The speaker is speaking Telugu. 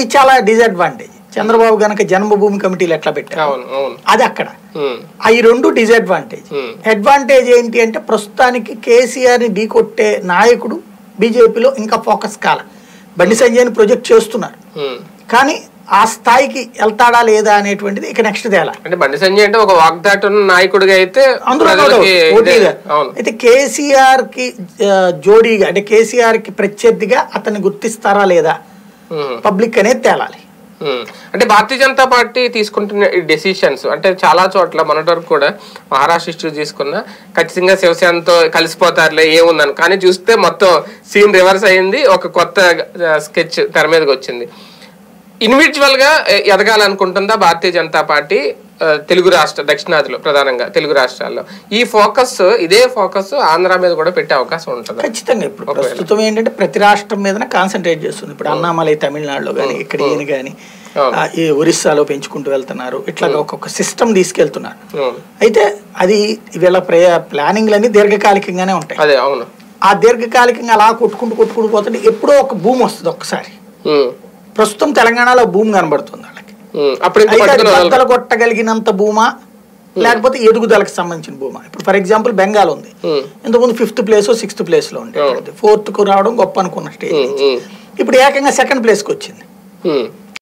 చాలా డిసడ్వాంటేజ్ చంద్రబాబు గనక జన్మభూమి కమిటీలు ఎట్లా పెట్టారు అవును అవును అది అక్కడ ఉమ్, అవి రెండు డిసడ్వాంటేజ్ Hmm. అడ్వాంటేజ్ ఏంటి అంటే ప్రస్తుతానికి కేసీఆర్ని ఢీకొట్టే నాయకుడు బీజేపీలో ఇంకా ఫోకస్ కాల బండి సంజయ్ని ప్రొజెక్ట్ చేస్తున్నారు ఉమ్. కానీ ఆ స్థాయికి వెళ్తాడా లేదా అనేటువంటిది ఇక నెక్స్ట్ తేలా అంటే బండి సంజయ్ అంటే ఒక వాగ్దాటి ఉన్న నాయకుడిగా అయితే అందులో ప్రజలకి కూడా పోటీగా ఇదే- అవును అయితే కేసీఆర్ కి ఆ, జోడీగా అంటే కేసీఆర్ కి ప్రత్యర్థిగా అతన్ని గుర్తిస్తారా లేదా ఉమ్. పబ్లిక్ అనేది తేలాలి ఉమ్. అంటే భారతీయ జనతా పార్టీ తీసుకుంటున్న ఈ డెసిషన్స్ అంటే చాలా చోట్ల మొన్నటి వరకు కూడా మహారాష్ట్ర ఇష్యూ తీసుకున్నా ఖచ్చితంగా శివసేనతో కలిసిపోతారులే ఏముందని కానీ చూస్తే మొత్తం సీన్ రివర్స్ అయింది ఒక కొత్త స్కెచ్ తెర మీదకి వచ్చింది ఇండివిజువల్ గా ఎ- ఎదగాలనుకుంటుందా భారతీయ జనతా పార్టీ ఆ, తెలుగు రాష్ట్ర దక్షిణాదిలో ప్రధానంగా తెలుగు రాష్ట్రాల్లో ఈ ఫోకస్ ఇదే ఫోకస్ ఆంధ్ర మీద కూడా పెట్టే అవకాశం ఉంటుంది ఖచ్చితంగా ఇప్పుడు ప్రస్తుతం ఏంటంటే ప్రతి రాష్ట్రం మీదనే కాన్సన్ట్రేట్ చేస్తుంది ఇప్పుడు అన్నామలై తమిళనాడులో కానీ ఇక్కడ ఈయన కానీ అవును. ఈ ఒరిస్సాలో పెంచుకుంటూ వెళ్తున్నారు ఇట్లా ఒక్కొక్క సిస్టమ్ తీసుకెళ్తున్నారు అవును. అయితే అది వీళ్ళ ప్రయా ప్లానింగ్లన్నీ దీర్ఘకాలికంగానే ఉంటాయి అదే అవును ఆ దీర్ఘకాలికంగా అలా కొట్టుకుంటూ కొట్టుకుంటూ పోతుంటే ఎప్పుడో ఒక భూమి వస్తుంది ఒక్కసారి ఉమ్. ప్రస్తుతం తెలంగాణలో భూమి కనబడుతుంది వాళ్ళకి ఉమ్. అప్పుడు ఇంక అయితే అది పట్టుకుని వదలరు. బద్దలు కొట్టగలిగినంత భూమా లేకపోతే ఎదుగుదలకు సంబంధించిన భూమా ఇప్పుడు ఫర్ ఎగ్జాంపుల్ బెంగాల్ ఉంది ఉమ్. ఇంతకుముందు ఫిఫ్త్ ప్లేస్ సిక్స్త్ ప్లేస్ లో ఉండేది ఫోర్త్ కు రావడం గొప్ప అనుకున్న స్టేజ్ ఉమ్. ఉమ్. ఇప్పుడు ఏకంగా సెకండ్ ప్లేస్ కి వచ్చింది ఉమ్.